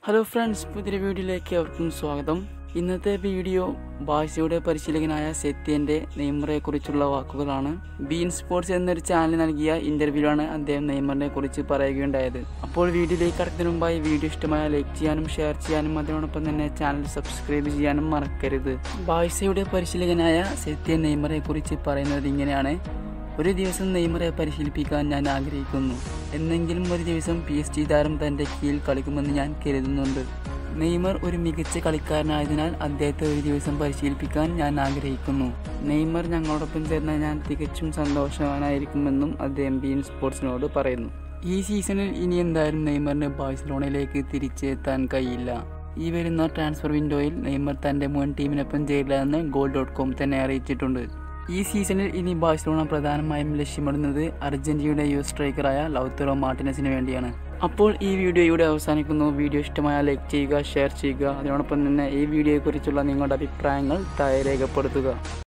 hello friends പുതിയ വീഡിയോയിലേക്ക് അവർക്കും സ്വാഗതം ഇന്നത്തെ വീഡിയോ ബാഴ്സയുടെ പരിശീലകനായ സെത്യൻ്റെ നെയ്മറെ കുറിച്ചുള്ള വാക്കുകളാണ് ബീൻ സ്പോർട്സ് എന്നൊരു ചാനൽ നൽകിയ ഇന്റർവ്യൂവിലാണ് അദ്ദേഹം നെയ്മറിനെ കുറിച്ച് പറയുകയുണ്ടായത് അപ്പോൾ വീഡിയോയിലേക്ക് കടക്കുന്നതിന് മുമ്പായി വീഡിയോ ഇഷ്ടമായ ലൈക്ക് ചെയ്യാനും ഷെയർ ചെയ്യാനും അതിനോടൊപ്പം തന്നെ ചാനൽ സബ്സ്ക്രൈബ് ചെയ്യാനും മറക്കരുത് ബാഴ്സയുടെ പരിശീലകനായ സെത്യൻ നെയ്മറെ കുറിച്ച് പറയുന്നത് ഇങ്ങനെയാണ് ഒരു ദിവസം നെയ്മറെ പരിശീലിപ്പിക്കാൻ ഞാൻ ആഗ്രഹിക്കുന്നു എന്നെങ്കിലും ഒരു ദിവസം പി എസ് ജി താരം തൻ്റെ കീഴിൽ കളിക്കുമെന്ന് ഞാൻ കരുതുന്നുണ്ട് നെയ്മർ ഒരു മികച്ച കളിക്കാരനായതിനാൽ അദ്ദേഹത്തെ ഒരു ദിവസം പരിശീലിപ്പിക്കാൻ ഞാൻ ആഗ്രഹിക്കുന്നു നെയ്മർ ഞങ്ങളോടൊപ്പം ചേർന്നാൽ ഞാൻ തികച്ചും സന്തോഷവാനായിരിക്കുമെന്നും അദ്ദേഹം ബീൻ സ്പോർട്സിനോട് പറയുന്നു ഈ സീസണിൽ ഇനി എന്തായാലും നെയ്മറിന് ബാഴ്സലോണയിലേക്ക് തിരിച്ചെത്താൻ കഴിയില്ല ഈ വരുന്ന ട്രാൻസ്ഫർ വിൻഡോയിൽ നെയ്മർ തൻ്റെ മുൻ ടീമിനൊപ്പം ചേരില്ല എന്ന് ഗോൾ ഡോട്ട് കോം തന്നെ അറിയിച്ചിട്ടുണ്ട് ഈ സീസണിൽ ഇനി ബാഴ്സലോണ പ്രധാനമായും ലക്ഷ്യമിടുന്നത് അർജന്റീനയുടെ യുവ സ്ട്രൈക്കറായ ലൗത്തറോ മാർട്ടിനസിന് വേണ്ടിയാണ് അപ്പോൾ ഈ വീഡിയോ ഇവിടെ അവസാനിക്കുന്നു വീഡിയോ ഇഷ്ടമായ ലൈക്ക് ചെയ്യുക ഷെയർ ചെയ്യുക അതിനോടൊപ്പം തന്നെ ഈ വീഡിയോയെക്കുറിച്ചുള്ള നിങ്ങളുടെ അഭിപ്രായങ്ങൾ താഴെ രേഖപ്പെടുത്തുക